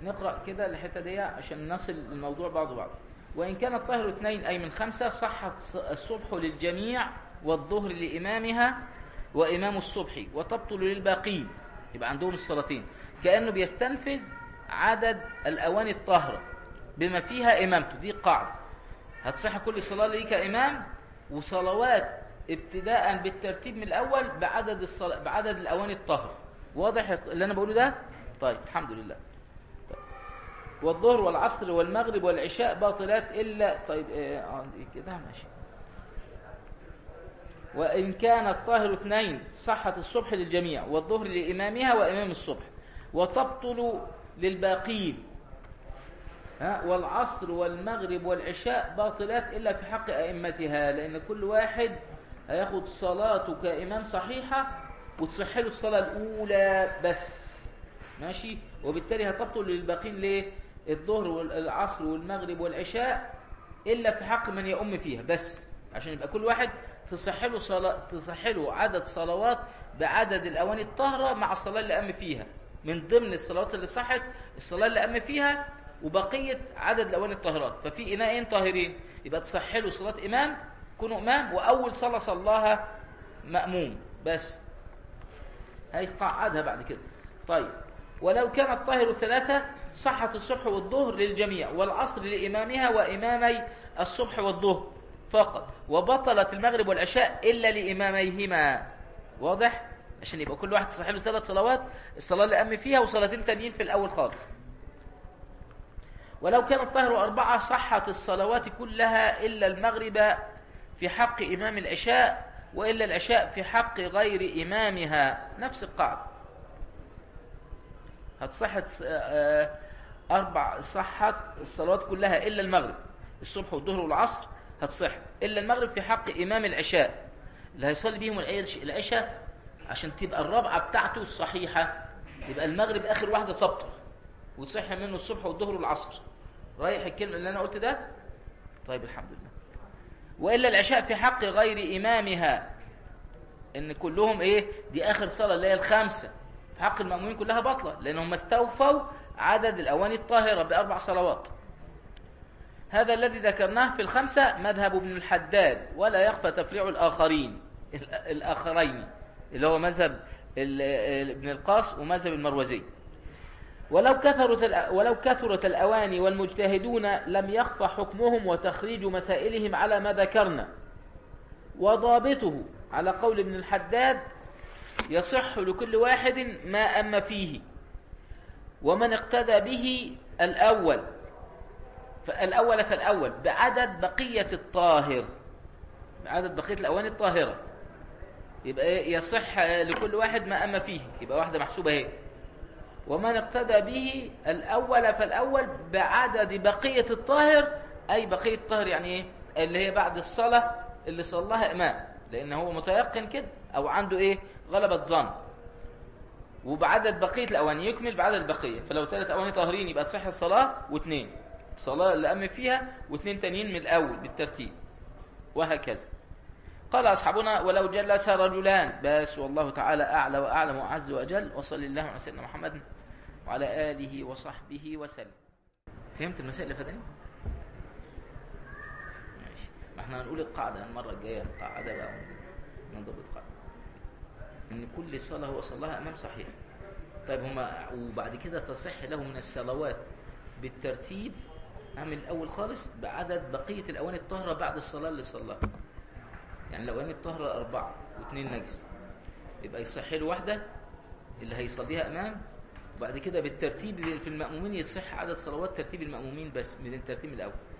نقرأ كده الحتة دي عشان نصل الموضوع بعض بعض وإن كان الطاهر اثنين أي من خمسة صحت الصبح للجميع والظهر لإمامها وإمام الصبح وتبطل للباقين يبقى عندهم الصلاتين كأنه بيستنفذ عدد الأواني الطاهرة بما فيها إمامته دي قاعدة هتصح كل صلاة ليك إمام وصلوات ابتداء بالترتيب من الأول بعدد, الصلاة بعدد الأواني الطاهرة واضح اللي أنا بقوله ده طيب الحمد لله طيب. والظهر والعصر والمغرب والعشاء باطلات إلا طيب آه كده ماشي وإن كان الطاهر اثنين صحت الصبح للجميع والظهر لإمامها وإمام الصبح وتبطل للباقين والعصر والمغرب والعشاء باطلات إلا في حق أئمتها لأن كل واحد هياخد صلاته كإمام صحيحة وتصح له الصلاة الأولى بس ماشي وبالتالي هتبطل للباقين ليه الظهر والعصر والمغرب والعشاء إلا في حق من يؤم فيها بس عشان يبقى كل واحد تصح له صلاة تصح له عدد صلوات بعدد الأواني الطاهرة مع الصلاة اللي أم فيها من ضمن الصلوات اللي صحت الصلاة اللي أم فيها وبقية عدد الأواني الطاهرات ففي إناءين طاهرين يبقى تصح له صلاة إمام كونوا إمام وأول صلاة صلاها مأموم بس هيقعدها بعد كده طيب ولو كان الطاهر ثلاثة صحت الصبح والظهر للجميع والعصر لإمامها وإمامي الصبح والظهر فقط وبطلت المغرب والعشاء إلا لإماميهما واضح؟ عشان يبقى كل واحد تصح له ثلاث صلوات الصلاة اللي أم فيها وصلاتين تانيين في الأول خالص ولو كان الطاهر أربعة صحت الصلوات كلها إلا المغرب في حق إمام العشاء وإلا العشاء في حق غير إمامها نفس القاعدة هتصحت أربع صحت الصلوات كلها إلا المغرب الصبح والظهر والعصر هتصح إلا المغرب في حق إمام العشاء اللي هيصلي بيهم العشاء عشان تبقى الرابعة بتاعته الصحيحة يبقى المغرب آخر واحدة تبطل وتصح منه الصبح والظهر والعصر رايح الكلمة اللي أنا قلت ده طيب الحمد لله وإلا العشاء في حق غير إمامها إن كلهم إيه دي آخر صلاة اللي هي الخامسة في حق المأمومين كلها بطلة لأنهم استوفوا عدد الأواني الطاهرة بأربع صلوات هذا الذي ذكرناه في الخمسة مذهب ابن الحداد ولا يخفى تفريع الآخرين الآخرين اللي هو مذهب ابن القاص ومذهب المروزي ولو كثرت ولو كثرت الأواني والمجتهدون لم يخفى حكمهم وتخريج مسائلهم على ما ذكرنا وضابطه على قول ابن الحداد يصح لكل واحد ما أم فيه ومن اقتدى به الأول فالأول فالأول بعدد بقية الطاهر بعدد بقية الأواني الطاهرة يبقى يصح لكل واحد ما أم فيه يبقى واحدة محسوبة اهي ومن اقتدى به الأول فالأول بعدد بقية الطاهر أي بقية الطاهر يعني ايه اللي هي بعد الصلاة اللي صلاها إمام لأن هو متيقن كده أو عنده ايه غلبة ظن وبعدد بقية الأواني يكمل بعدد البقية فلو ثلاث أواني طاهرين يبقى تصح الصلاة واثنين الصلاة اللي أم فيها واثنين تانيين من الأول بالترتيب وهكذا قال أصحابنا ولو جلس رجلان بس والله تعالى أعلى وأعلم وأعز وأجل وصل الله على سيدنا محمد وعلى آله وصحبه وسلم فهمت المسائل اللي فاتني؟ ماشي ما احنا هنقول القاعدة المرة الجاية القاعدة بقى نضبط قاعدة ان كل صلاة هو صلاها امام صحيح طيب هما وبعد كده تصح له من الصلوات بالترتيب عامل الاول خالص بعدد بقية الاواني الطاهرة بعد الصلاة اللي صلاها يعني الاواني الطاهرة اربعة واثنين نجس يبقى يصح له واحدة اللي هيصليها امام وبعد كده بالترتيب في المأمومين يصح عدد صلوات ترتيب المأمومين بس من الترتيب الاول